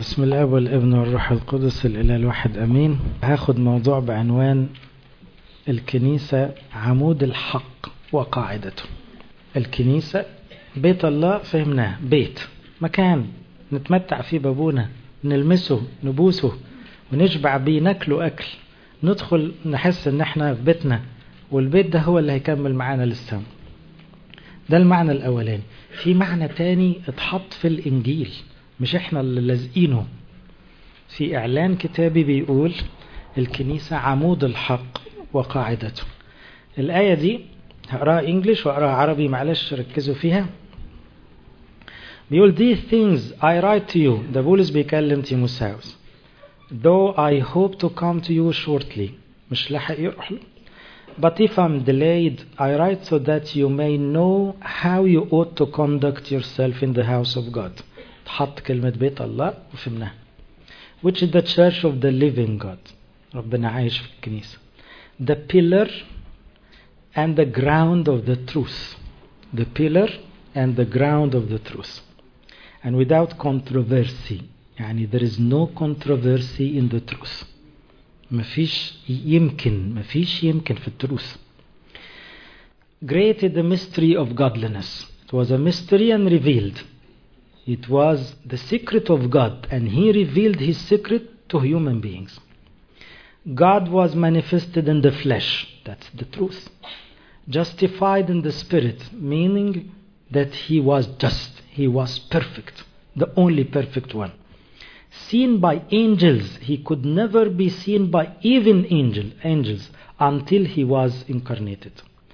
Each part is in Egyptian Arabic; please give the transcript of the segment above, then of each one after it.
بسم الله والابن والروح القدس الإله الواحد أمين هاخد موضوع بعنوان الكنيسة عمود الحق وقاعدته الكنيسة بيت الله فهمناه بيت مكان نتمتع فيه بابونا نلمسه نبوسه ونشبع بيه ناكله أكل ندخل نحس ان احنا في بيتنا والبيت ده هو اللي هيكمل معانا للسما ده المعنى الأولاني في معنى تاني اتحط في الإنجيل مش احنا اللي لازقينه في إعلان كتابي بيقول الكنيسة عمود الحق وقاعدته الآية دي هقراها انجلش وأقراها عربي معلش ركزوا فيها بيقول these things I write to you ده بولس بيكلم تيموساوس though I hope to come to you shortly مش لاحق يروح له But if I'm delayed, I write so that you may know how you ought to conduct yourself in the house of God. تحط كلمة بيت الله وفهمناها. Which is the church of the living God. ربنا عايش في الكنيسة. The pillar and the ground of the truth. The pillar and the ground of the truth. And without controversy. يعني there is no controversy in the truth. مفيش يمكن مفيش يمكن في التروس Great is the mystery of godliness. It was a mystery and revealed. It was the secret of God and He revealed His secret to human beings. God was manifested in the flesh. That's the truth. Justified in the spirit, meaning that He was just. He was perfect. The only perfect one seen by angels. He could never be seen by even angel, angels until he was incarnated.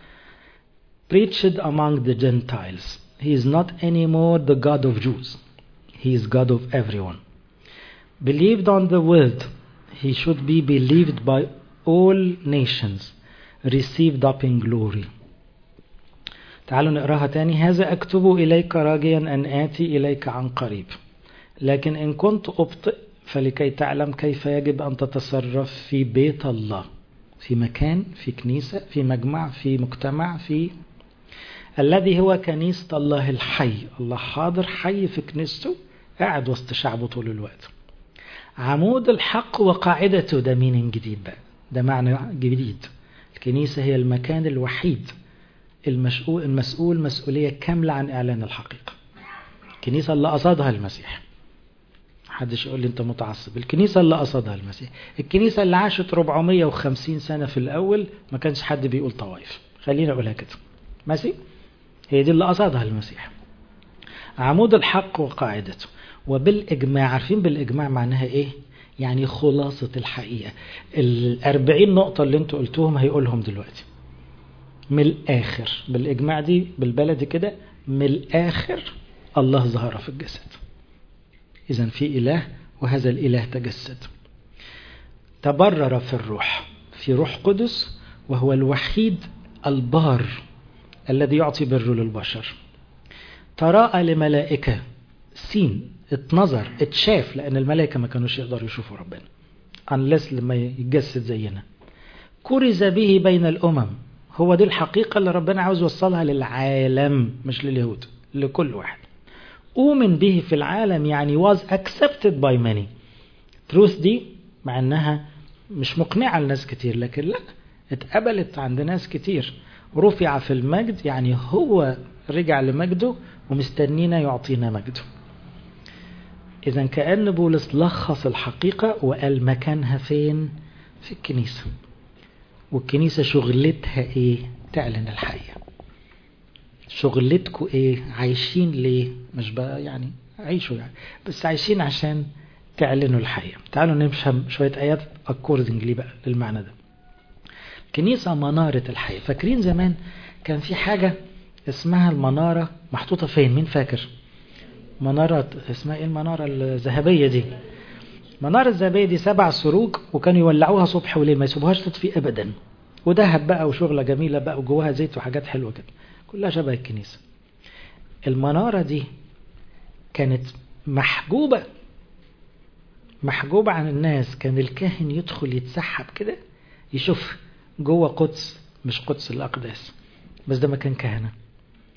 Preached among the Gentiles. He is not anymore the God of Jews. He is God of everyone. Believed on the word. He should be believed by all nations. Received up in glory. تعالوا نقراها تاني هذا أكتب إليك راجيا أن آتي إليك عن قريب لكن إن كنت أبطئ فلكي تعلم كيف يجب أن تتصرف في بيت الله في مكان في كنيسة في مجمع في مجتمع في الذي هو كنيسة الله الحي الله حاضر حي في كنيسته قاعد وسط شعبه طول الوقت عمود الحق وقاعدته ده مين جديد بقى ده معنى جديد الكنيسة هي المكان الوحيد المسؤول, المسؤول مسؤولية كاملة عن إعلان الحقيقة الكنيسة اللي قصدها المسيح محدش يقول لي انت متعصب الكنيسة اللي قصدها المسيح الكنيسة اللي عاشت 450 سنة في الأول ما كانش حد بيقول طوائف خلينا أقولها كده ماشي هي دي اللي قصدها المسيح عمود الحق وقاعدته وبالإجماع عارفين بالإجماع معناها إيه يعني خلاصة الحقيقة الأربعين نقطة اللي انتوا قلتوهم هيقولهم دلوقتي من الآخر بالإجماع دي بالبلدي كده من الآخر الله ظهر في الجسد إذا في إله وهذا الإله تجسد تبرر في الروح في روح قدس وهو الوحيد البار الذي يعطي بر للبشر تراءى لملائكة سين اتنظر اتشاف لأن الملائكة ما كانوش يقدروا يشوفوا ربنا unless لما يتجسد زينا كرز به بين الأمم هو دي الحقيقة اللي ربنا عاوز يوصلها للعالم مش لليهود لكل واحد أؤمن به في العالم يعني was accepted by many truth دي مع أنها مش مقنعة لناس كتير لكن لا اتقبلت عند ناس كتير رفع في المجد يعني هو رجع لمجده ومستنينا يعطينا مجده إذا كأن بولس لخص الحقيقة وقال مكانها فين في الكنيسة والكنيسة شغلتها إيه تعلن الحقيقة شغلتكم ايه عايشين ليه مش بقى يعني عيشوا يعني بس عايشين عشان تعلنوا الحقيقة تعالوا نفهم شوية آيات أكوردنجلي بقى للمعنى ده كنيسة منارة الحياة فاكرين زمان كان في حاجة اسمها المنارة محطوطة فين مين فاكر منارة اسمها ايه المنارة الذهبية دي المنارة الذهبية دي سبع سروج وكانوا يولعوها صبح وليل ما يسيبوهاش تطفي أبدا وذهب بقى وشغلة جميلة بقى وجواها زيت وحاجات حلوة كده كلها شبه الكنيسة المنارة دي كانت محجوبة محجوبة عن الناس كان الكاهن يدخل يتسحب كده يشوف جوه قدس مش قدس الأقداس بس ده مكان كهنة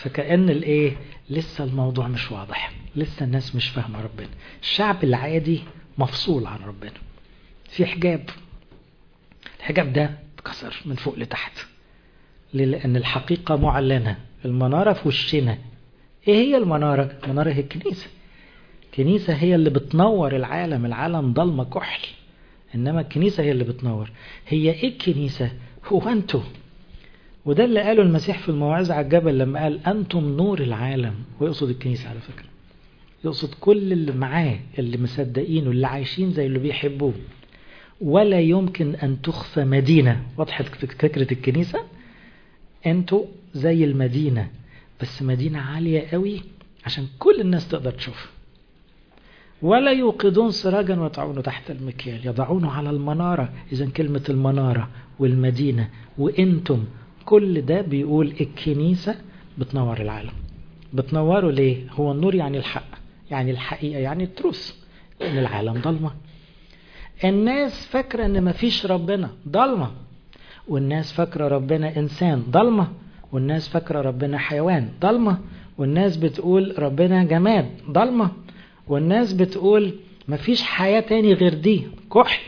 فكأن الايه لسه الموضوع مش واضح لسه الناس مش فاهمة ربنا الشعب العادي مفصول عن ربنا في حجاب الحجاب ده اتكسر من فوق لتحت لأن الحقيقة معلنة المنارة في وشنا ايه هي المنارة المنارة هي الكنيسة الكنيسة هي اللي بتنور العالم العالم ضلمة كحل إنما الكنيسة هي اللي بتنور هي إيه الكنيسة هو أنتم وده اللي قاله المسيح في الموعظة على الجبل لما قال أنتم نور العالم ويقصد الكنيسة على فكرة يقصد كل اللي معاه اللي مصدقينه اللي عايشين زي اللي بيحبوه ولا يمكن أن تخفى مدينة وضحت فكرة الكنيسة أنتوا زي المدينة بس مدينة عالية قوي عشان كل الناس تقدر تشوفها ولا يوقدون سراجا ويضعونه تحت المكيال يضعونه على المنارة إذا كلمة المنارة والمدينة وإنتم كل ده بيقول الكنيسة بتنور العالم بتنوره ليه هو النور يعني الحق يعني الحقيقة يعني التروس لأن العالم ضلمة الناس فاكرة ان مفيش ربنا ضلمة والناس فاكرة ربنا إنسان ضلمة والناس فاكرة ربنا حيوان ضلمة والناس بتقول ربنا جماد ضلمة والناس بتقول مفيش حياة تاني غير دي كحل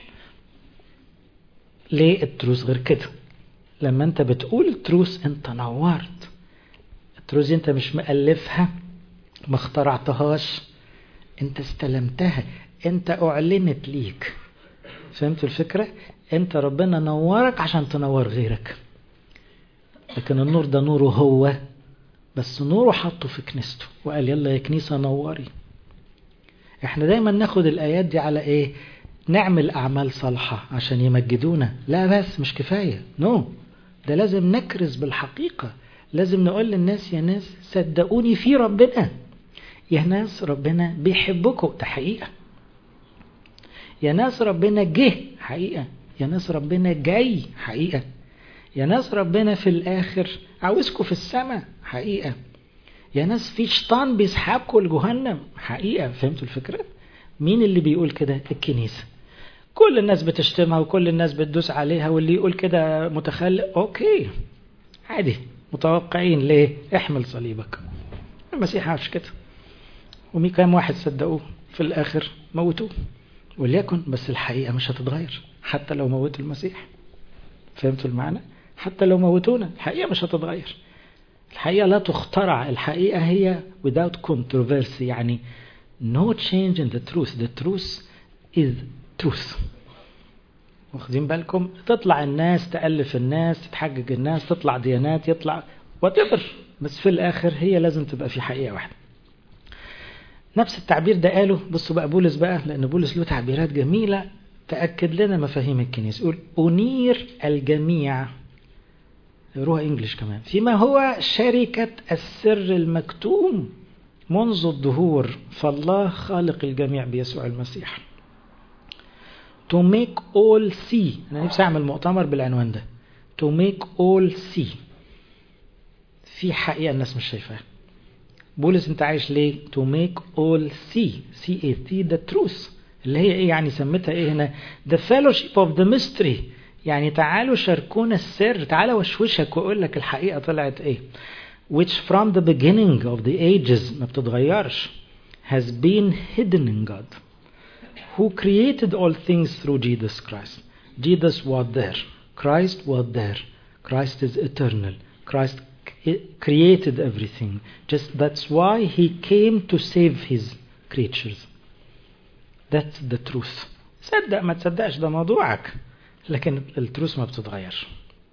ليه التروس غير كده لما انت بتقول التروس انت نورت التروس انت مش مألفها ما اخترعتهاش انت استلمتها انت اعلنت ليك فهمت الفكرة انت ربنا نورك عشان تنور غيرك لكن النور ده نوره هو بس نوره حطه في كنيسته وقال يلا يا كنيسة نوري احنا دايما ناخد الايات دي على ايه نعمل اعمال صالحة عشان يمجدونا لا بس مش كفاية نو no. ده لازم نكرز بالحقيقة لازم نقول للناس يا ناس صدقوني في ربنا يا ناس ربنا بيحبكم ده حقيقة يا ناس ربنا جه حقيقة يا ناس ربنا جاي حقيقة يا ناس ربنا في الآخر عاوزكم في السماء حقيقة يا ناس في شيطان بيسحبكم لجهنم حقيقة فهمتوا الفكرة مين اللي بيقول كده الكنيسة كل الناس بتشتمها وكل الناس بتدوس عليها واللي يقول كده متخلق اوكي عادي متوقعين ليه احمل صليبك المسيح عاش كده ومي كام واحد صدقوه في الاخر موتوه وليكن بس الحقيقة مش هتتغير حتى لو موتوا المسيح فهمتوا المعنى حتى لو موتونا الحقيقة مش هتتغير الحقيقة لا تخترع الحقيقة هي without controversy يعني no change in the truth the truth is truth واخدين بالكم تطلع الناس تألف الناس تتحجج الناس تطلع ديانات يطلع whatever بس في الآخر هي لازم تبقى في حقيقة واحدة نفس التعبير ده قاله بصوا بقى بولس بقى لأن بولس له تعبيرات جميلة تأكد لنا مفاهيم الكنيسة يقول أنير الجميع يقروها انجلش كمان فيما هو شركة السر المكتوم منذ الظهور فالله خالق الجميع بيسوع المسيح to make all see أنا نفسي أعمل مؤتمر بالعنوان ده to make all see في حقيقة الناس مش شايفاها بولس انت عايش ليه to make all see see a see the truth اللي هي ايه يعني سميتها ايه هنا the fellowship of the mystery يعني تعالوا شاركونا السر تعالوا وشوشك واقول لك الحقيقة طلعت ايه which from the beginning of the ages ما بتتغيرش has been hidden in God who created all things through Jesus Christ Jesus was there Christ was there Christ is eternal Christ created everything just that's why he came to save his creatures that's the truth صدق ما تصدقش ده موضوعك لكن التروس ما بتتغيرش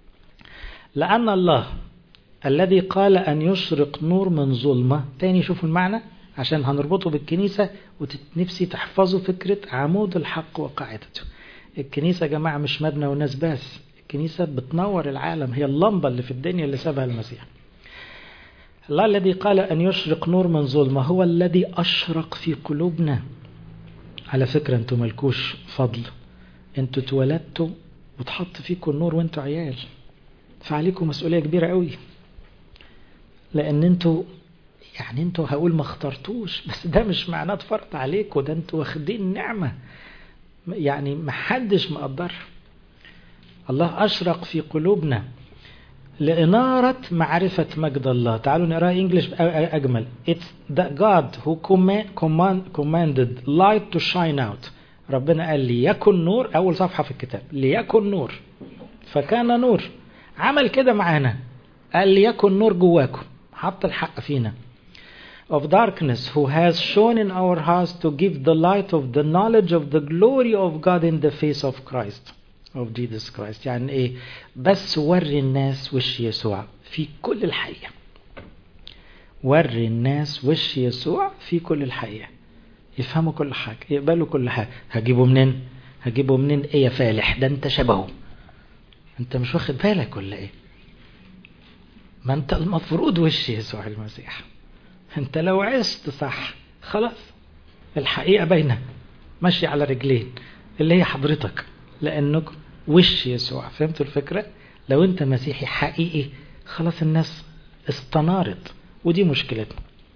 لأن الله الذي قال أن يشرق نور من ظلمة تاني شوفوا المعنى عشان هنربطه بالكنيسة ونفسي تحفظوا فكرة عمود الحق وقاعدته الكنيسة يا جماعة مش مبنى وناس بس الكنيسة بتنور العالم هي اللمبة اللي في الدنيا اللي سابها المسيح الله الذي قال أن يشرق نور من ظلمة هو الذي أشرق في قلوبنا على فكرة انتوا ملكوش فضل انتوا اتولدتوا وتحط فيكم النور وانتوا عيال فعليكم مسؤولية كبيرة قوي لان انتوا يعني انتوا هقول ما اخترتوش بس ده مش معناه اتفرض عليكم ده انتوا واخدين نعمة يعني ما حدش مقدر الله أشرق في قلوبنا لإنارة معرفة مجد الله تعالوا نقرأ إنجلش أجمل It's the God who command, commanded light to shine out ربنا قال ليكن نور أول صفحة في الكتاب ليكن نور فكان نور عمل كده معانا قال ليكن نور جواكم حط الحق فينا of darkness who has shown in our hearts to give the light of the knowledge of the glory of God in the face of Christ of Jesus Christ يعني ايه بس وري الناس وش يسوع في كل الحقيقة وري الناس وش يسوع في كل الحقيقة يفهموا كل حاجة يقبلوا كل حاجة هجيبه منين هجيبه منين ايه يا فالح ده انت شبهه انت مش واخد بالك ولا ايه ما انت المفروض وش يسوع المسيح انت لو عشت صح خلاص الحقيقة باينة ماشي على رجلين اللي هي حضرتك لانك وش يسوع فهمتوا الفكرة لو انت مسيحي حقيقي خلاص الناس استنارت ودي مشكلتنا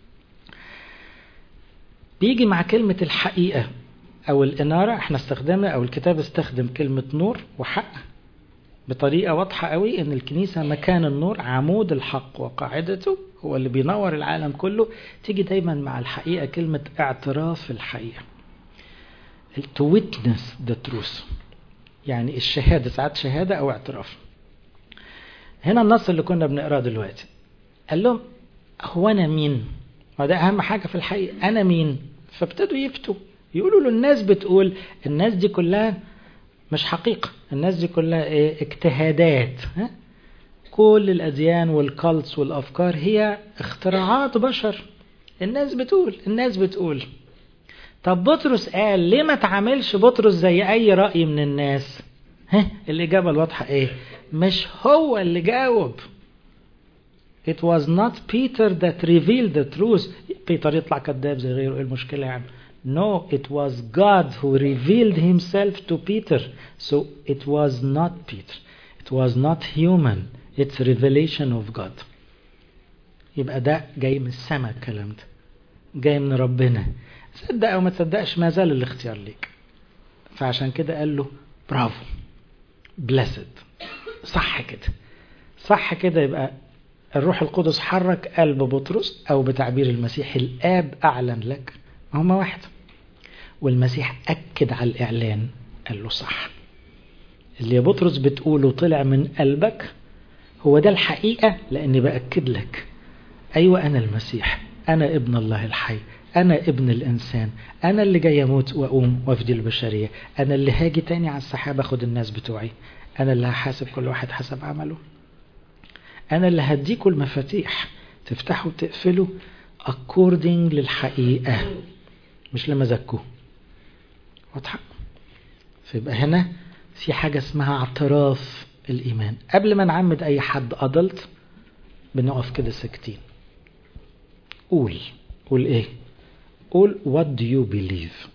بيجي مع كلمة الحقيقة او الانارة احنا استخدمنا او الكتاب استخدم كلمة نور وحق بطريقة واضحة قوي ان الكنيسة مكان النور عمود الحق وقاعدته هو اللي بينور العالم كله تيجي دايما مع الحقيقة كلمة اعتراف الحقيقة to witness the truth يعني الشهادة ساعات شهادة أو اعتراف هنا النص اللي كنا بنقراه دلوقتي قال لهم هو أنا مين وده أهم حاجة في الحقيقة أنا مين فابتدوا يفتوا يقولوا له الناس بتقول الناس دي كلها مش حقيقة الناس دي كلها ايه اجتهادات ها؟ كل الأديان والكالتس والأفكار هي اختراعات بشر الناس بتقول الناس بتقول طب بطرس قال ليه ما تعاملش بطرس زي أي رأي من الناس ها الإجابة الواضحة إيه مش هو اللي جاوب It was not Peter that revealed the truth بيتر يطلع كذاب زي غيره ايه المشكلة يعني No, it was God who revealed himself to Peter. So it was not Peter. It was not human. It's revelation of God. يبقى ده جاي من السماء الكلام ده. جاي من ربنا. صدق او ما تصدقش ما زال الاختيار ليك. فعشان كده قال له برافو. بلسد. صح كده. صح كده يبقى الروح القدس حرك قلب بطرس او بتعبير المسيح الاب اعلن لك هما واحد والمسيح أكد على الإعلان قال له صح اللي بطرس بتقوله طلع من قلبك هو ده الحقيقة لأني بأكد لك أيوة أنا المسيح أنا ابن الله الحي أنا ابن الإنسان أنا اللي جاي أموت وأقوم وأفدي البشرية أنا اللي هاجي تاني على السحاب أخد الناس بتوعي أنا اللي هحاسب كل واحد حسب عمله أنا اللي هديكوا المفاتيح تفتحوا وتقفلوا according للحقيقة مش لمزاجكم واضحة فيبقى هنا في حاجة اسمها اعتراف الإيمان قبل ما نعمد أي حد أدلت بنقف كده ساكتين قول قول إيه قول what do you believe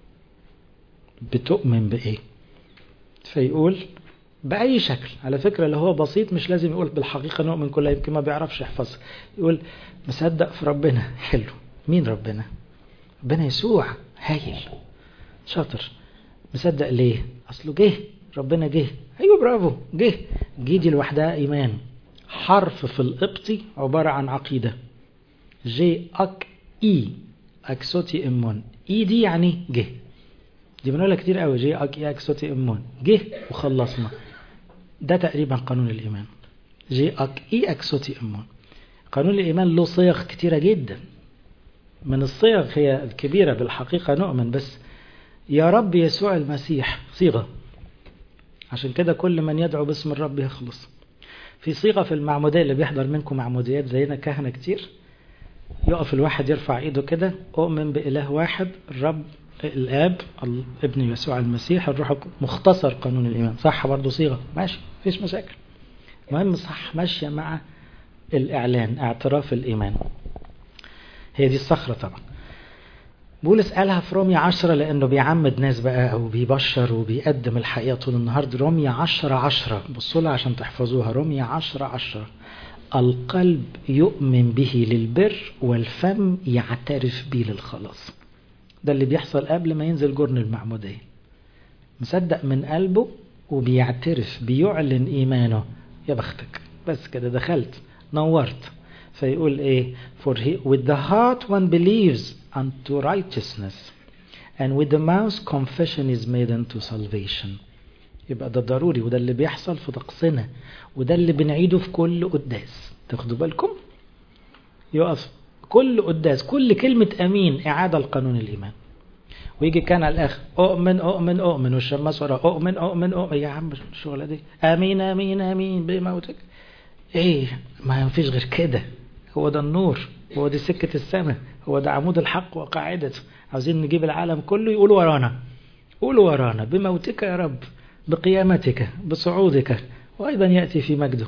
بتؤمن بإيه فيقول بأي شكل على فكرة اللي هو بسيط مش لازم يقول بالحقيقة نؤمن كلها يمكن ما بيعرفش يحفظها يقول مصدق في ربنا حلو مين ربنا ربنا يسوع هايل شاطر مصدق ليه اصله جه ربنا جه ايوه برافو جه جه دي لوحدها ايمان حرف في القبطي عبارة عن عقيدة جي اك اي اكسوتي امون اي دي يعني جه دي بنقولها كتير قوي جي اك اي اكسوتي امون جه وخلصنا ده تقريبا قانون الايمان جي اك اي اكسوتي امون قانون الايمان له صيغ كتيرة جدا من الصيغ هي الكبيرة بالحقيقة نؤمن بس يا رب يسوع المسيح صيغة عشان كده كل من يدعو باسم الرب يخلص في صيغة في المعمودية اللي بيحضر منكم معموديات زينا كهنة كتير يقف الواحد يرفع ايده كده اؤمن بإله واحد الرب الاب ابن يسوع المسيح الروح مختصر قانون الايمان صح برضه صيغة ماشي مفيش مشاكل المهم صح ماشية مع الاعلان اعتراف الايمان هي دي الصخرة طبعا بولس قالها في رومية عشرة لأنه بيعمد ناس بقى أو بيبشر وبيقدم الحقيقة طول النهار دي رومية عشرة عشرة بصوا لها عشان تحفظوها رومية عشرة عشرة القلب يؤمن به للبر والفم يعترف به للخلاص ده اللي بيحصل قبل ما ينزل جرن المعمودية مصدق من قلبه وبيعترف بيعلن إيمانه يا بختك بس كده دخلت نورت فيقول ايه for he, with the heart one believes unto righteousness and with the mouth confession is made unto salvation يبقى ده ضروري وده اللي بيحصل في طقسنا وده اللي بنعيده في كل قداس تاخدوا بالكم يقف كل قداس كل كلمة أمين إعادة لقانون الإيمان ويجي كان على الآخر أؤمن أؤمن أؤمن والشماس ورا أؤمن أؤمن أؤمن يا عم الشغلة دي آمين آمين آمين بموتك إيه ما فيش غير كده هو ده النور هو دي سكة السماء هو ده عمود الحق وقاعدته عاوزين نجيب العالم كله يقول ورانا قولوا ورانا بموتك يا رب بقيامتك بصعودك وأيضا يأتي في مجده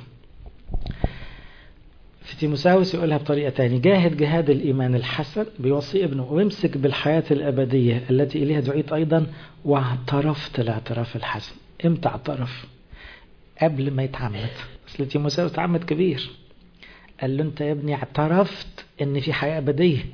في تيموساوس يقولها بطريقة تانية جاهد جهاد الإيمان الحسن بيوصي ابنه وامسك بالحياة الأبدية التي إليها دعيت أيضا واعترفت الاعتراف الحسن امتى اعترف قبل ما يتعمد أصل تيموساوس اتعمد كبير قال له انت يا ابني اعترفت ان في حياة أبدية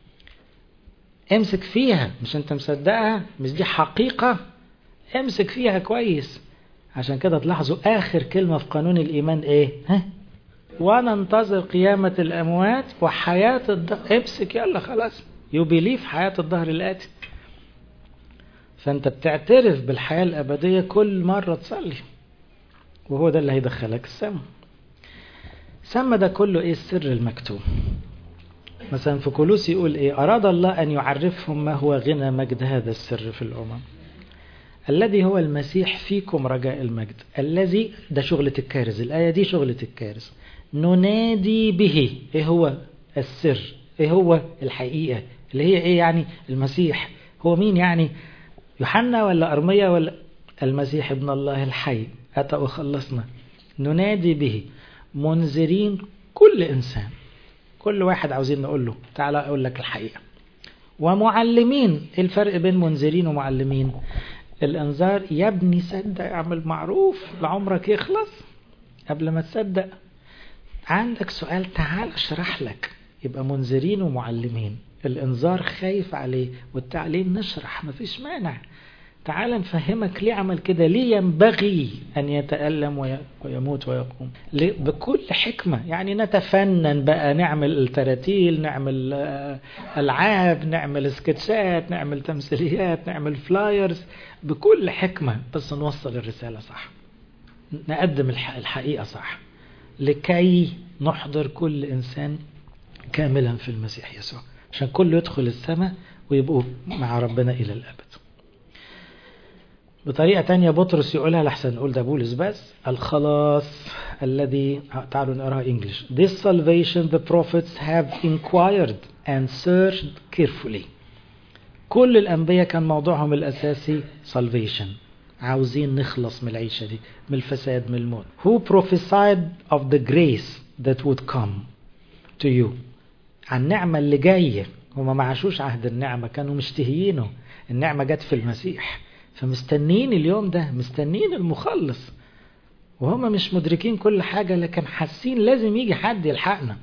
امسك فيها مش انت مصدقها مش دي حقيقة امسك فيها كويس عشان كده تلاحظوا آخر كلمة في قانون الإيمان إيه ها وننتظر قيامة الأموات وحياة الظهر امسك يلا خلاص يوبيليف حياة الظهر الآتي فأنت بتعترف بالحياة الأبدية كل مرة تصلي وهو ده اللي هيدخلك السماء سمى ده كله ايه السر المكتوم مثلا في كولوس يقول ايه اراد الله ان يعرفهم ما هو غنى مجد هذا السر في الامم الذي هو المسيح فيكم رجاء المجد الذي ده شغلة الكارز الآية دي شغلة الكارز ننادي به ايه هو السر ايه هو الحقيقة اللي هي ايه يعني المسيح هو مين يعني يوحنا ولا أرمية ولا المسيح ابن الله الحي أتى وخلصنا ننادي به منذرين كل إنسان كل واحد عاوزين نقول له تعالى أقول لك الحقيقة ومعلمين إيه الفرق بين منذرين ومعلمين الانذار يا ابني صدق اعمل معروف لعمرك يخلص قبل ما تصدق عندك سؤال تعال اشرح لك يبقى منذرين ومعلمين الانذار خايف عليه والتعليم نشرح مفيش مانع تعال نفهمك ليه عمل كده ليه ينبغي أن يتألم ويموت ويقوم ليه بكل حكمة يعني نتفنن بقى نعمل التراتيل نعمل ألعاب نعمل سكتشات نعمل تمثيليات نعمل فلايرز بكل حكمة بس نوصل الرسالة صح نقدم الحقيقة صح لكي نحضر كل إنسان كاملا في المسيح يسوع عشان كله يدخل السماء ويبقوا مع ربنا إلى الأبد بطريقة تانية بطرس يقولها لحسن نقول ده بولس بس الخلاص الذي تعالوا نقراها انجلش This salvation the prophets have inquired and searched carefully كل الأنبياء كان موضوعهم الأساسي salvation عاوزين نخلص من العيشة دي من الفساد من الموت Who prophesied of the grace that would come to you عن النعمة اللي جاية هما ما عاشوش عهد النعمة كانوا مشتهيينه النعمة جت في المسيح فمستنين اليوم ده مستنين المخلص وهم مش مدركين كل حاجة لكن حاسين لازم يجي حد يلحقنا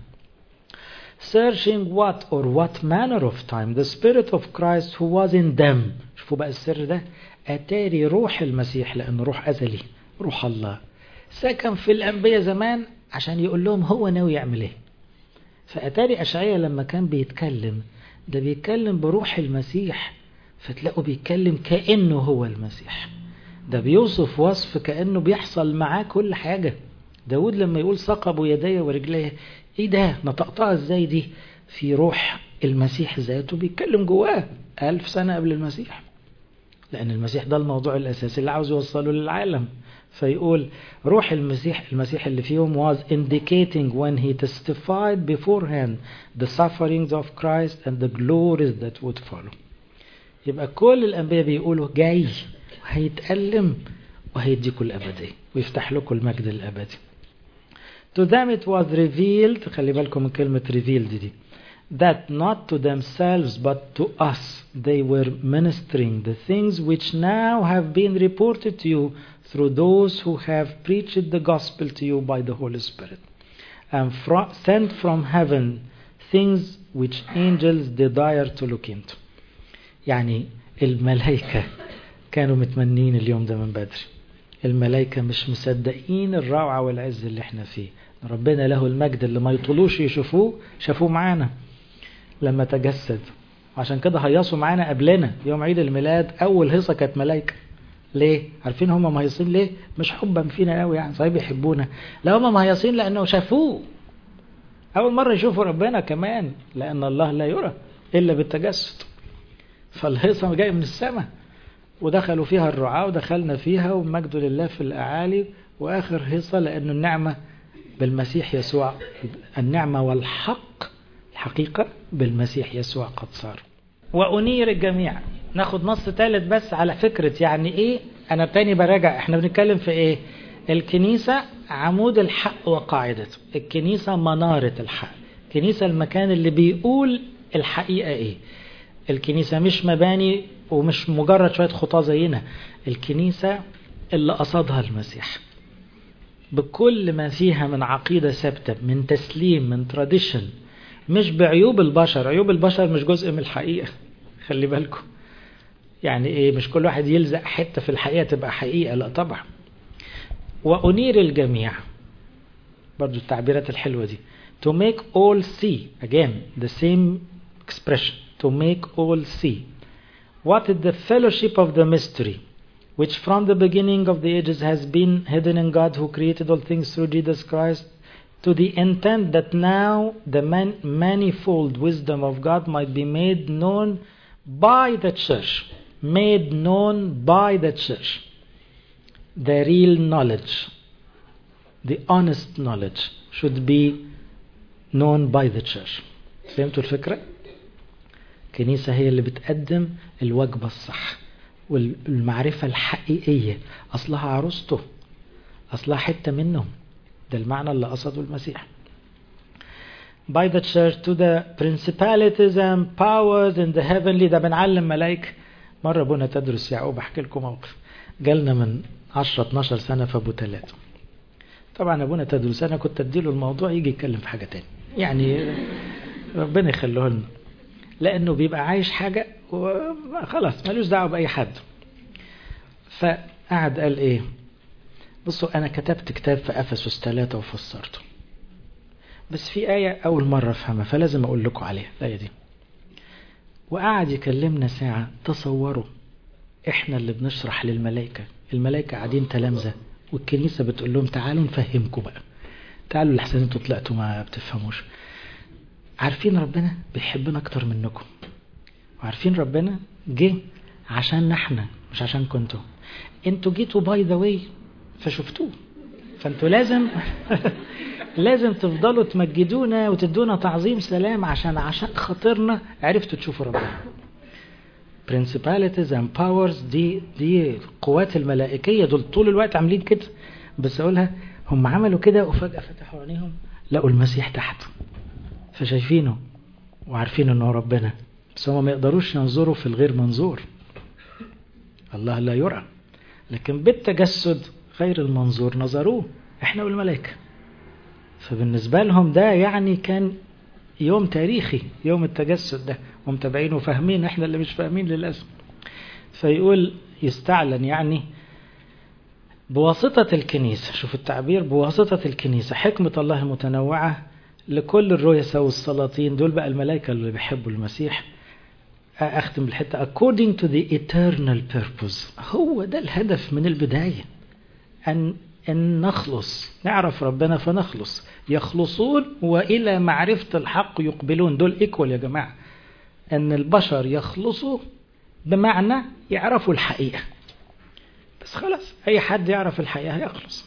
searching what or what manner of time the spirit of Christ who was in them شوفوا بقى السر ده أتاري روح المسيح لأنه روح أزلي روح الله سكن في الأنبياء زمان عشان يقول لهم هو ناوي يعمل ايه فأتاري أشعية لما كان بيتكلم ده بيتكلم بروح المسيح فتلاقوا بيتكلم كأنه هو المسيح ده بيوصف وصف كأنه بيحصل معاه كل حاجة داود لما يقول ثقبوا يدي ورجليه ايه ده نطقتها ازاي دي في روح المسيح ذاته بيتكلم جواه ألف سنة قبل المسيح لأن المسيح ده الموضوع الأساسي اللي عاوز يوصله للعالم فيقول روح المسيح المسيح اللي فيهم was indicating when he testified beforehand the sufferings of Christ and the glories that would follow يبقى كل الأنبياء بيقولوا جاي وهيتألم وهيديكوا الأبدية ويفتح لكم المجد الأبدي To them it was revealed خلي بالكم من كلمة revealed دي that not to themselves but to us they were ministering the things which now have been reported to you through those who have preached the gospel to you by the Holy Spirit and fro- sent from heaven things which angels desire to look into يعني الملائكة كانوا متمنين اليوم ده من بدري الملائكة مش مصدقين الروعة والعز اللي احنا فيه ربنا له المجد اللي ما يطولوش يشوفوه شافوه معانا لما تجسد عشان كده هيصوا معانا قبلنا يوم عيد الميلاد اول هيصه كانت ملائكه ليه عارفين هم مهيصين ليه مش حبا فينا قوي يعني صحيح بيحبونا لا هم مهيصين لانه شافوه اول مره يشوفوا ربنا كمان لان الله لا يرى الا بالتجسد فالهيصه جايه من السماء ودخلوا فيها الرعاة ودخلنا فيها ومجد لله في الأعالي وآخر هيصة لأن النعمة بالمسيح يسوع النعمة والحق الحقيقة بالمسيح يسوع قد صار وأنير الجميع ناخد نص ثالث بس على فكرة يعني إيه أنا تاني براجع إحنا بنتكلم في إيه الكنيسة عمود الحق وقاعدته الكنيسة منارة الحق الكنيسة المكان اللي بيقول الحقيقة إيه الكنيسة مش مباني ومش مجرد شوية خطاة زينا الكنيسة اللي قصدها المسيح بكل ما فيها من عقيدة ثابتة من تسليم من تراديشن مش بعيوب البشر عيوب البشر مش جزء من الحقيقة خلي بالكم يعني ايه مش كل واحد يلزق حتة في الحقيقة تبقى حقيقة لا طبعا وأنير الجميع برضو التعبيرات الحلوة دي to make all see again the same expression to make all see what is the fellowship of the mystery which from the beginning of the ages has been hidden in God who created all things through Jesus Christ to the intent that now the man, manifold wisdom of God might be made known by the church made known by the church the real knowledge the honest knowledge should be known by the church فهمتوا الفكرة؟ الكنيسة هي اللي بتقدم الوجبة الصح والمعرفة الحقيقية أصلها عروسته أصلها حتة منهم ده المعنى اللي قصده المسيح by the church to the principalities and powers in the heavenly ده بنعلم ملائكة مرة ابونا تدرس يعقوب احكي لكم موقف جالنا من 10 12 سنة في ابو ثلاثة طبعا ابونا تدرس انا كنت اديله الموضوع يجي يتكلم في حاجة تاني يعني ربنا يخليه لنا لانه بيبقى عايش حاجة وخلاص ملوش دعوة بأي حد فقعد قال ايه بصوا انا كتبت كتاب في افسس ثلاثة وفسرته بس في آية أول مرة أفهمها فلازم أقول لكم عليها الآية دي وقعد يكلمنا ساعة تصوروا إحنا اللي بنشرح للملائكة الملائكة قاعدين تلامذة والكنيسة بتقول لهم تعالوا نفهمكم بقى تعالوا لحسن انتوا طلعتوا ما بتفهموش عارفين ربنا بيحبنا أكتر منكم وعارفين ربنا جه عشان احنا مش عشان كنتوا انتوا جيتوا باي ذا واي فشفتوه فانتوا لازم لازم تفضلوا تمجدونا وتدونا تعظيم سلام عشان عشان خاطرنا عرفتوا تشوفوا ربنا principalities and powers دي دي القوات الملائكية دول طول الوقت عاملين كده بس أقولها هم عملوا كده وفجأة فتحوا عينيهم لقوا المسيح تحت فشايفينه وعارفين انه ربنا بس هم ما يقدروش ينظروا في الغير منظور الله لا يرى لكن بالتجسد غير المنظور نظروه احنا والملائكه فبالنسبة لهم ده يعني كان يوم تاريخي يوم التجسد ده ومتابعين وفاهمين احنا اللي مش فاهمين للأسف فيقول يستعلن يعني بواسطة الكنيسة شوف التعبير بواسطة الكنيسة حكمة الله المتنوعة لكل الرؤساء والسلاطين دول بقى الملائكة اللي بيحبوا المسيح أختم بالحتة according to the eternal purpose هو ده الهدف من البداية أن أن نخلص نعرف ربنا فنخلص يخلصون وإلى معرفة الحق يقبلون دول إيكوال يا جماعة أن البشر يخلصوا بمعنى يعرفوا الحقيقة بس خلاص أي حد يعرف الحقيقة يخلص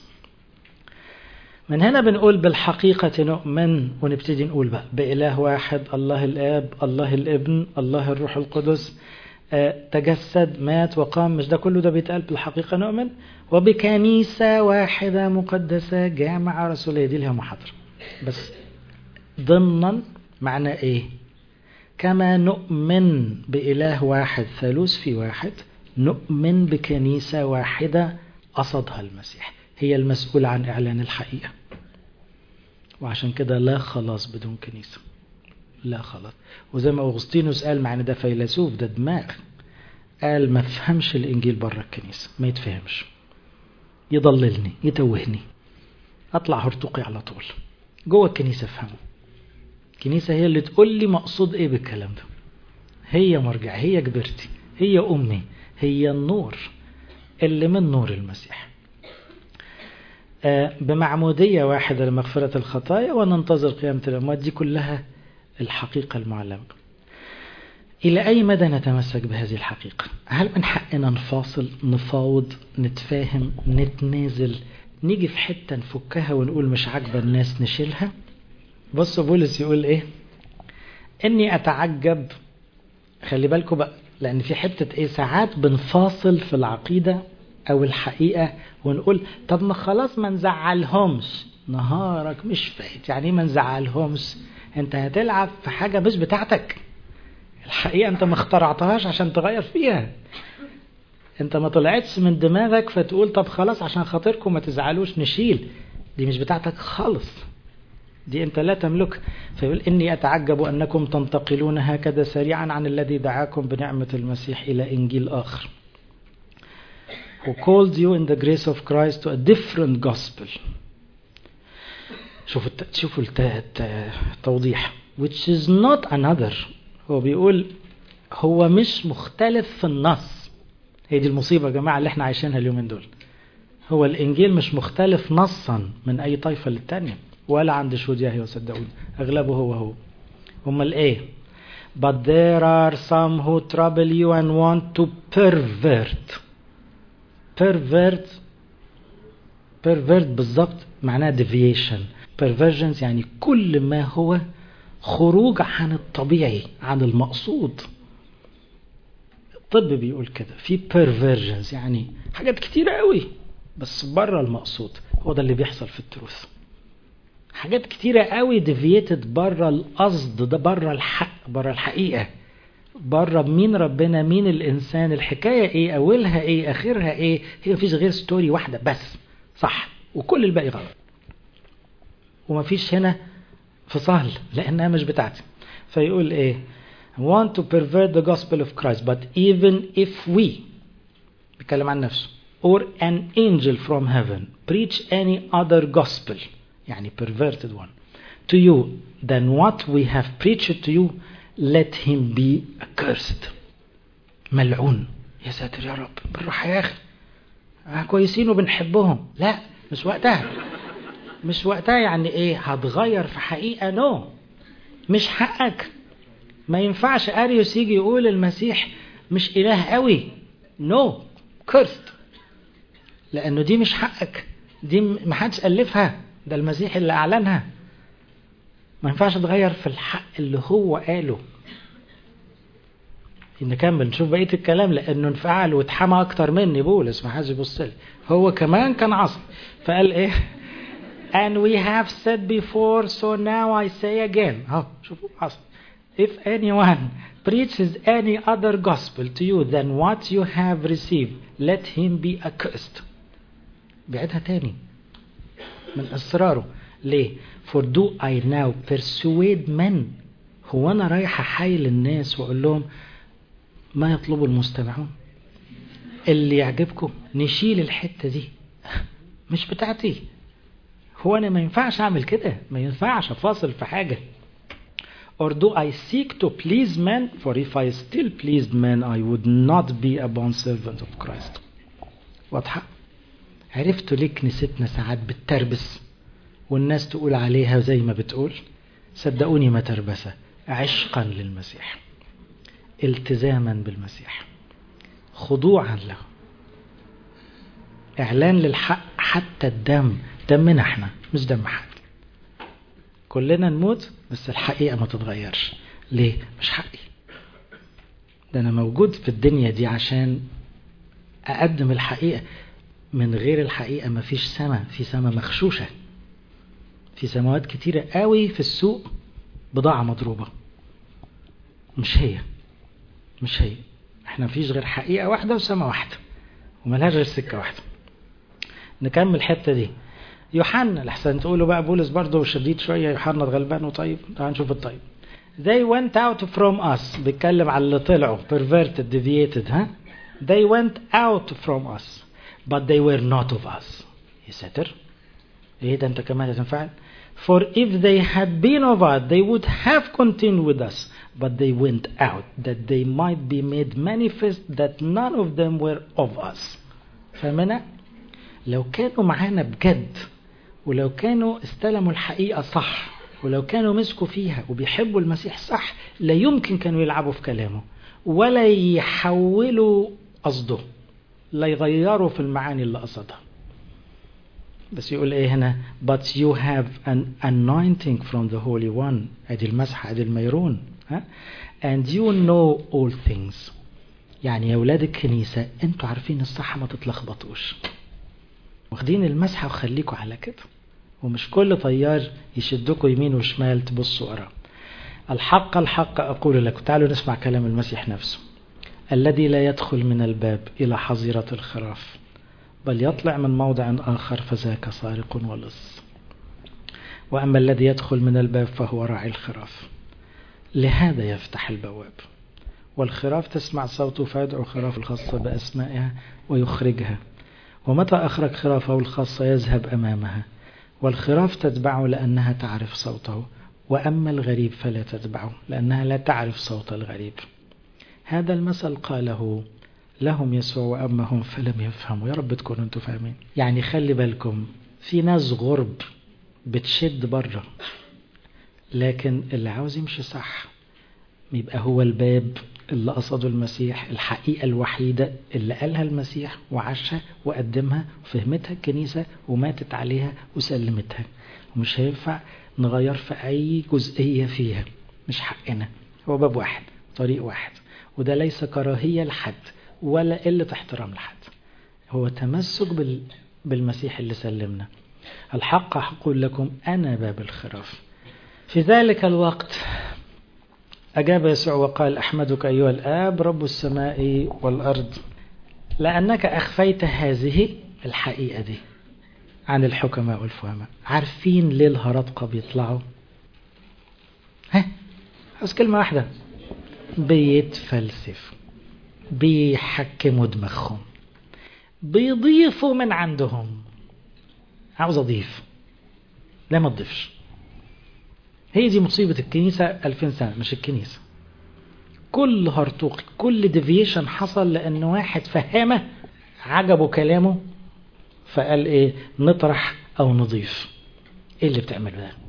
من هنا بنقول بالحقيقة نؤمن ونبتدي نقول بقى بإله واحد الله الآب الله الابن الله الروح القدس تجسد مات وقام مش ده كله ده بيتقال بالحقيقة نؤمن وبكنيسة واحدة مقدسة جامعة رسولية دي لها محاضرة بس ضمنا معنى ايه كما نؤمن بإله واحد ثالوث في واحد نؤمن بكنيسة واحدة قصدها المسيح هي المسؤولة عن إعلان الحقيقة وعشان كده لا خلاص بدون كنيسة لا خلاص وزي ما أغسطينوس قال معنى ده فيلسوف ده دماغ قال ما فهمش الإنجيل بره الكنيسة ما يتفهمش يضللني يتوهني اطلع هرطقي على طول جوه الكنيسه افهمه الكنيسه هي اللي تقول لي مقصود ايه بالكلام ده هي مرجع هي كبرتي هي امي هي النور اللي من نور المسيح بمعمودية واحدة لمغفرة الخطايا وننتظر قيامة الأموات دي كلها الحقيقة المعلمة إلى أي مدى نتمسك بهذه الحقيقة هل من حقنا نفاصل نفاوض نتفاهم نتنازل نيجي في حتة نفكها ونقول مش عاجبة الناس نشيلها بص بولس يقول ايه اني اتعجب خلي بالكم بقى لان في حتة ايه ساعات بنفاصل في العقيدة او الحقيقة ونقول طب ما خلاص ما نزعلهمش نهارك مش فايت يعني ما نزعلهمش انت هتلعب في حاجة مش بتاعتك الحقيقة انت ما اخترعتهاش عشان تغير فيها انت ما طلعتش من دماغك فتقول طب خلاص عشان خاطركم ما تزعلوش نشيل دي مش بتاعتك خالص دي انت لا تملك فيقول اني اتعجب انكم تنتقلون هكذا سريعا عن الذي دعاكم بنعمة المسيح الى انجيل اخر who called you in the grace of Christ to a different gospel شوفوا شوفوا التوضيح which is not another هو بيقول هو مش مختلف في النص هي دي المصيبة يا جماعة اللي احنا عايشينها اليومين دول هو الإنجيل مش مختلف نصا من أي طائفة للتانية ولا عند شهود يهوه صدقوني أغلبه هو هو أمال إيه but there are some who trouble you and want to pervert pervert pervert بالظبط معناها deviation perversions يعني كل ما هو خروج عن الطبيعي عن المقصود الطب بيقول كده في perversions يعني حاجات كتيرة قوي بس بره المقصود هو ده اللي بيحصل في التروث حاجات كتيرة قوي ديفييتد بره القصد ده بره الحق بره الحقيقة بره مين ربنا مين الإنسان الحكاية إيه أولها إيه آخرها إيه هي مفيش غير ستوري واحدة بس صح وكل الباقي غلط ومفيش هنا فصال لأنها مش بتاعتي فيقول إيه want to pervert the gospel of Christ but even if we بيتكلم عن نفسه or an angel from heaven preach any other gospel يعني perverted one to you than what we have preached to you let him be accursed ملعون يا ساتر يا رب بالراحة يا أخي آه كويسين وبنحبهم لا مش وقتها مش وقتها يعني ايه هتغير في حقيقة نو no. مش حقك ما ينفعش أريوس يجي يقول المسيح مش إله قوي نو no. كرست لأنه دي مش حقك دي محدش ألفها ده المسيح اللي أعلنها ما ينفعش تغير في الحق اللي هو قاله نكمل نشوف بقية الكلام لأنه انفعل واتحمى أكتر مني بولس ما حدش يبص لي هو كمان كان عصبي فقال إيه and we have said before so now I say again ها شوفوا عصبي if anyone preaches any other gospel to you than what you have received let him be accursed بعدها تاني من إصراره ليه for do I now persuade men هو أنا رايح أحايل الناس وأقول لهم ما يطلبه المستمعون اللي يعجبكم نشيل الحتة دي مش بتاعتي هو أنا ما ينفعش أعمل كده ما ينفعش أفاصل في حاجة or do I seek to please men for if I still pleased men I would not be a bond servant of Christ واضحة عرفتوا ليه كنيستنا ساعات بتربس والناس تقول عليها زي ما بتقول صدقوني ما تربسة عشقا للمسيح التزاما بالمسيح خضوعا له اعلان للحق حتى الدم دمنا احنا مش دم حد كلنا نموت بس الحقيقة ما تتغيرش ليه مش حقي ده انا موجود في الدنيا دي عشان اقدم الحقيقة من غير الحقيقة مفيش سما في سما مخشوشة في سماوات كتيرة قوي في السوق بضاعة مضروبة مش هي مش هي احنا مفيش غير حقيقة واحدة وسما واحدة وملهاش غير سكة واحدة نكمل الحتة دي يوحنا لحسن تقولوا بقى بولس برضه شديد شوية يوحنا الغلبان وطيب تعال نشوف الطيب they went out from us بيتكلم على اللي طلعوا perverted deviated ها they went out from us but they were not of us يا ساتر ايه ده انت كمان هتنفعل for if they had been of us they would have continued with us but they went out that they might be made manifest that none of them were of us فاهمنا لو كانوا معانا بجد ولو كانوا استلموا الحقيقة صح ولو كانوا مسكوا فيها وبيحبوا المسيح صح لا يمكن كانوا يلعبوا في كلامه ولا يحولوا قصده لا يغيروا في المعاني اللي قصدها بس يقول ايه هنا but you have an anointing from the Holy One ادي المسحة ادي الميرون ها and you know all things يعني يا ولاد الكنيسة انتوا عارفين الصح ما تتلخبطوش واخدين المسحة وخليكوا على كده ومش كل طيار يشدكوا يمين وشمال تبصوا وراه الحق الحق أقول لكم تعالوا نسمع كلام المسيح نفسه الذي لا يدخل من الباب إلى حظيرة الخراف بل يطلع من موضع آخر فذاك سارق ولص وأما الذي يدخل من الباب فهو راعي الخراف لهذا يفتح البواب والخراف تسمع صوته فيدعو الخراف الخاصة بأسمائها ويخرجها ومتى أخرج خرافه الخاصة يذهب أمامها والخراف تتبعه لأنها تعرف صوته وأما الغريب فلا تتبعه لأنها لا تعرف صوت الغريب هذا المثل قاله لهم يسوع وأما هم فلم يفهموا يا رب تكونوا انتوا فاهمين يعني خلي بالكم في ناس غرب بتشد بره لكن اللي عاوز يمشي صح يبقى هو الباب اللي قصده المسيح الحقيقة الوحيدة اللي قالها المسيح وعاشها وقدمها وفهمتها الكنيسة وماتت عليها وسلمتها ومش هينفع نغير في أي جزئية فيها مش حقنا هو باب واحد طريق واحد وده ليس كراهية لحد ولا قلة احترام لحد هو تمسك بال... بالمسيح اللي سلمنا الحق أقول لكم أنا باب الخراف في ذلك الوقت أجاب يسوع وقال أحمدك أيها الآب رب السماء والأرض لأنك أخفيت هذه الحقيقة دي عن الحكماء والفهماء عارفين ليه الهرطقة بيطلعوا ها بس كلمة واحدة بيتفلسفوا بيحكموا دماغهم بيضيفوا من عندهم عاوز أضيف لا ما تضيفش هي دي مصيبة الكنيسة 2000 سنة مش الكنيسة كل هرطوق كل ديفيشن حصل لأن واحد فهمه عجبه كلامه فقال ايه نطرح او نضيف ايه اللي بتعمله ده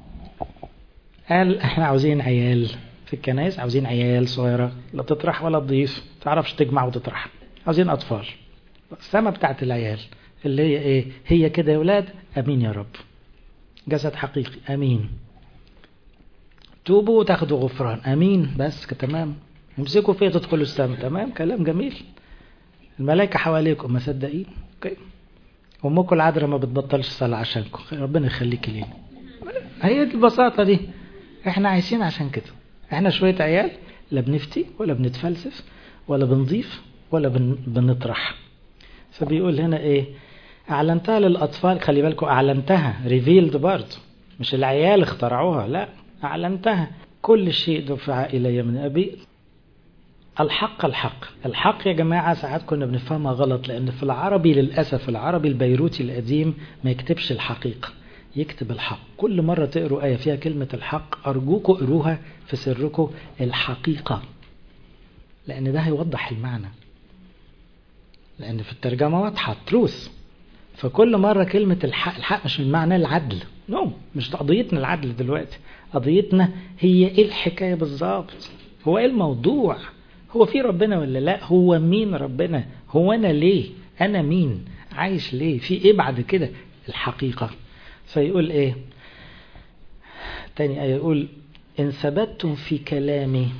قال احنا عاوزين عيال في الكنائس عاوزين عيال صغيرة لا تطرح ولا تضيف تعرفش تجمع وتطرح عاوزين اطفال السما بتاعت العيال اللي هي ايه هي كده يا ولاد امين يا رب جسد حقيقي امين توبوا وتاخدوا غفران امين بس تمام امسكوا فيها تدخلوا السما تمام كلام جميل الملائكة حواليكم مصدقين اوكي امكم العذراء ما بتبطلش صلاة عشانكم ربنا يخليك لينا هي دي البساطة دي احنا عايشين عشان كده احنا شوية عيال لا بنفتي ولا بنتفلسف ولا بنضيف ولا بن... بنطرح فبيقول هنا ايه اعلنتها للاطفال خلي بالكم اعلنتها ريفيلد برضه مش العيال اخترعوها لا اعلنتها كل شيء دفع الي من ابي الحق الحق الحق يا جماعة ساعات كنا بنفهمها غلط لأن في العربي للأسف العربي البيروتي القديم ما يكتبش الحقيقة يكتب الحق كل مرة تقروا آية فيها كلمة الحق أرجوكوا اقروها في سركم الحقيقة لأن ده هيوضح المعنى لأن في الترجمة واضحة تروث فكل مرة كلمة الحق الحق مش من معنى العدل نو no. مش قضيتنا العدل دلوقتي قضيتنا هي ايه الحكاية بالظبط هو ايه الموضوع هو في ربنا ولا لا هو مين ربنا هو انا ليه انا مين عايش ليه في ايه بعد كده الحقيقة فيقول ايه تاني آية يقول إن ثبتتم في كلامي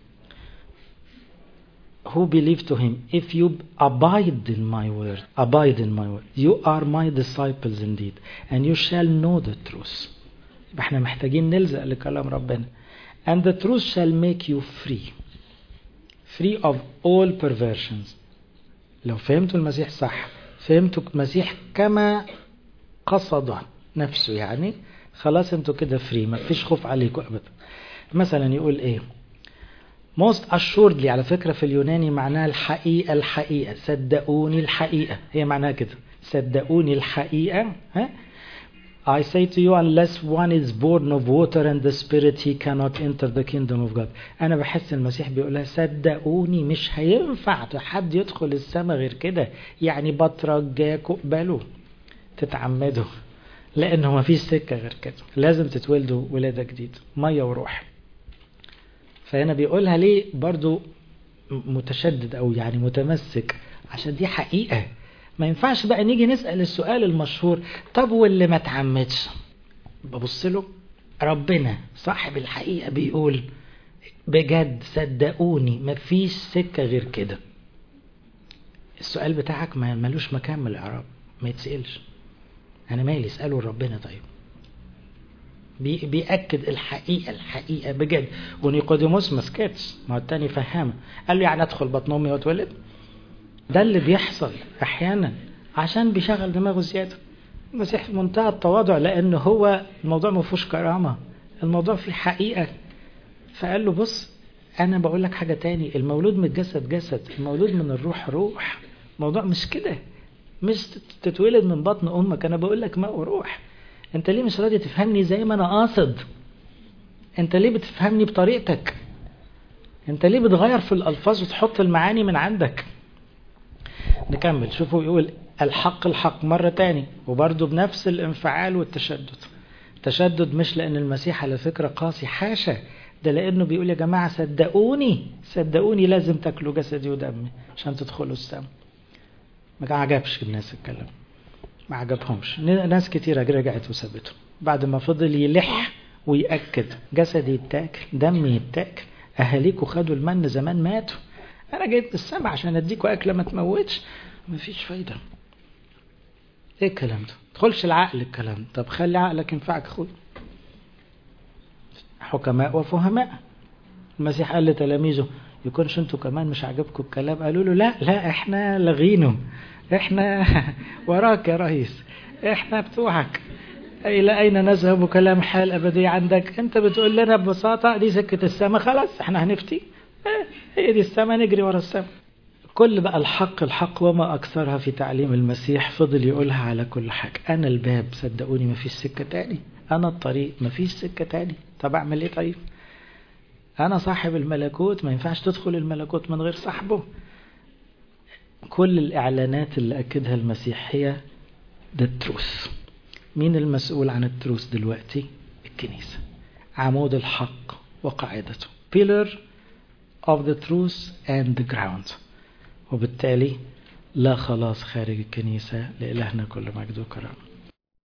who believe to him if you abide in my word abide in my word you are my disciples indeed and you shall know the truth احنا محتاجين نلزق لكلام ربنا and the truth shall make you free free of all perversions لو فهمتوا المسيح صح فهمتوا المسيح كما قصد نفسه يعني خلاص انتوا كده فري ما فيش خوف عليكم ابدا مثلا يقول ايه most assuredly على فكرة في اليوناني معناها الحقيقة الحقيقة صدقوني الحقيقة هي معناها كده صدقوني الحقيقة ها I say to you unless one is born of water and the spirit he cannot enter the kingdom of God أنا بحس المسيح بيقولها صدقوني مش هينفع حد يدخل السماء غير كده يعني بترجاكوا اقبلوا تتعمدوا لأنه ما فيش سكة غير كده لازم تتولدوا ولادة جديد مية وروح فهنا بيقولها ليه برضو متشدد أو يعني متمسك عشان دي حقيقة ما ينفعش بقى نيجي نسأل السؤال المشهور طب واللي ما تعمدش ببص له ربنا صاحب الحقيقة بيقول بجد صدقوني ما فيش سكة غير كده السؤال بتاعك ما ملوش مكان من الإعراب ما يتسألش أنا مالي اسأله ربنا طيب بي بيأكد الحقيقة الحقيقة بجد ونيقوديموس ما سكتش ما هو التاني فهمه قال له يعني ادخل بطن امي واتولد ده اللي بيحصل احيانا عشان بيشغل دماغه زيادة المسيح في منتهى التواضع لان هو الموضوع ما فيهوش كرامة الموضوع فيه حقيقة فقال له بص انا بقول لك حاجة تاني المولود من الجسد جسد المولود من الروح روح الموضوع مش كده مش تتولد من بطن امك انا بقول لك ماء وروح انت ليه مش راضي تفهمني زي ما انا قاصد انت ليه بتفهمني بطريقتك انت ليه بتغير في الالفاظ وتحط المعاني من عندك نكمل شوفوا يقول الحق الحق مرة تاني وبرضه بنفس الانفعال والتشدد تشدد مش لأن المسيح على فكرة قاسي حاشا ده لأنه بيقول يا جماعة صدقوني صدقوني لازم تاكلوا جسدي ودمي عشان تدخلوا السماء ما عجبش الناس الكلام ما عجبهمش ناس كتيرة رجعت وسابته بعد ما فضل يلح ويأكد جسدي يتاكل دمي يتاكل أهاليكوا خدوا المن زمان ماتوا أنا جيت السماء عشان أديكوا أكلة ما تموتش مفيش فايدة إيه الكلام ده تدخلش العقل الكلام طب خلي عقلك ينفعك أخوي حكماء وفهماء المسيح قال لتلاميذه يكونش انتوا كمان مش عاجبكم الكلام قالوا له لا لا احنا لغينه احنا وراك يا رئيس احنا بتوعك الى اين نذهب كلام حال ابدي عندك انت بتقول لنا ببساطة دي سكة السماء خلاص احنا هنفتي هي دي السماء نجري ورا السماء كل بقى الحق الحق وما أكثرها في تعليم المسيح فضل يقولها على كل حاجة أنا الباب صدقوني ما فيش سكة تاني أنا الطريق ما فيش سكة تاني طب أعمل إيه طيب أنا صاحب الملكوت ما ينفعش تدخل الملكوت من غير صاحبه كل الإعلانات اللي أكدها المسيح هي ده التروس مين المسؤول عن التروس دلوقتي الكنيسة عمود الحق وقاعدته pillar of the truth and the ground وبالتالي لا خلاص خارج الكنيسة لإلهنا كل مجد وكرم